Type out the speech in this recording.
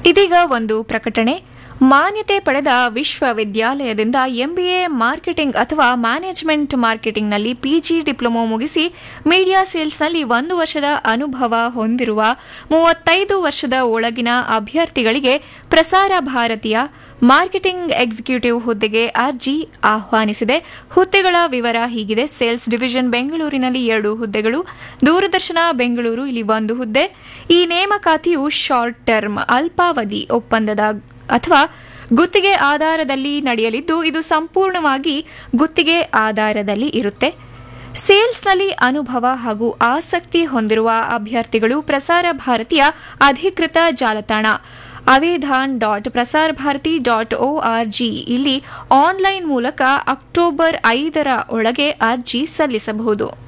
ಇದೀಗ ಒಂದು ಪ್ರಕಟಣೆ ಮಾನ್ಯತೆ ಪಡೆದ ವಿಶ್ವವಿದ್ಯಾಲಯದಿಂದ ಎಂಬಿಎ ಮಾರ್ಕೆಟಿಂಗ್ ಅಥವಾ ಮ್ಯಾನೇಜ್ಮೆಂಟ್ ಮಾರ್ಕೆಟಿಂಗ್ನಲ್ಲಿ ಪಿಜಿ ಡಿಪ್ಲೊಮೊ ಮುಗಿಸಿ ಮೀಡಿಯಾ ಸೇಲ್ಸ್ನಲ್ಲಿ ಒಂದು ವರ್ಷದ ಅನುಭವ ಹೊಂದಿರುವ ಮೂವತ್ತೈದು ವರ್ಷದ ಒಳಗಿನ ಅಭ್ಯರ್ಥಿಗಳಿಗೆ ಪ್ರಸಾರ ಭಾರತೀಯ ಮಾರ್ಕೆಟಿಂಗ್ ಎಕ್ಸಿಕ್ಯೂಟಿವ್ ಹುದ್ದೆಗೆ ಅರ್ಜಿ ಆಹ್ವಾನಿಸಿದೆ ಹುದ್ದೆಗಳ ವಿವರ ಹೀಗಿದೆ ಸೇಲ್ಸ್ ಡಿವಿಷನ್ ಬೆಂಗಳೂರಿನಲ್ಲಿ ಎರಡು ಹುದ್ದೆಗಳು ದೂರದರ್ಶನ ಬೆಂಗಳೂರು ಇಲ್ಲಿ ಒಂದು ಹುದ್ದೆ ಈ ನೇಮಕಾತಿಯು ಶಾರ್ಟ್ ಟರ್ಮ್ ಅಲ್ಪಾವಧಿ ಒಪ್ಪಂದದ ಅಥವಾ ಗುತ್ತಿಗೆ ಆಧಾರದಲ್ಲಿ ನಡೆಯಲಿದ್ದು ಇದು ಸಂಪೂರ್ಣವಾಗಿ ಗುತ್ತಿಗೆ ಆಧಾರದಲ್ಲಿ ಇರುತ್ತೆ ಸೇಲ್ಸ್ನಲ್ಲಿ ಅನುಭವ ಹಾಗೂ ಆಸಕ್ತಿ ಹೊಂದಿರುವ ಅಭ್ಯರ್ಥಿಗಳು ಪ್ರಸಾರ ಭಾರತೀಯ ಅಧಿಕೃತ ಜಾಲತಾಣ ಅವೇಧಾನ್ dot Prasar Bharati dot O R G ಇಲ್ಲಿ ಆನ್ಲೈನ್ ಮೂಲಕ ಅಕ್ಟೋಬರ್ ಐದರ ಒಳಗೆ ಅರ್ಜಿ ಸಲ್ಲಿಸಬಹುದು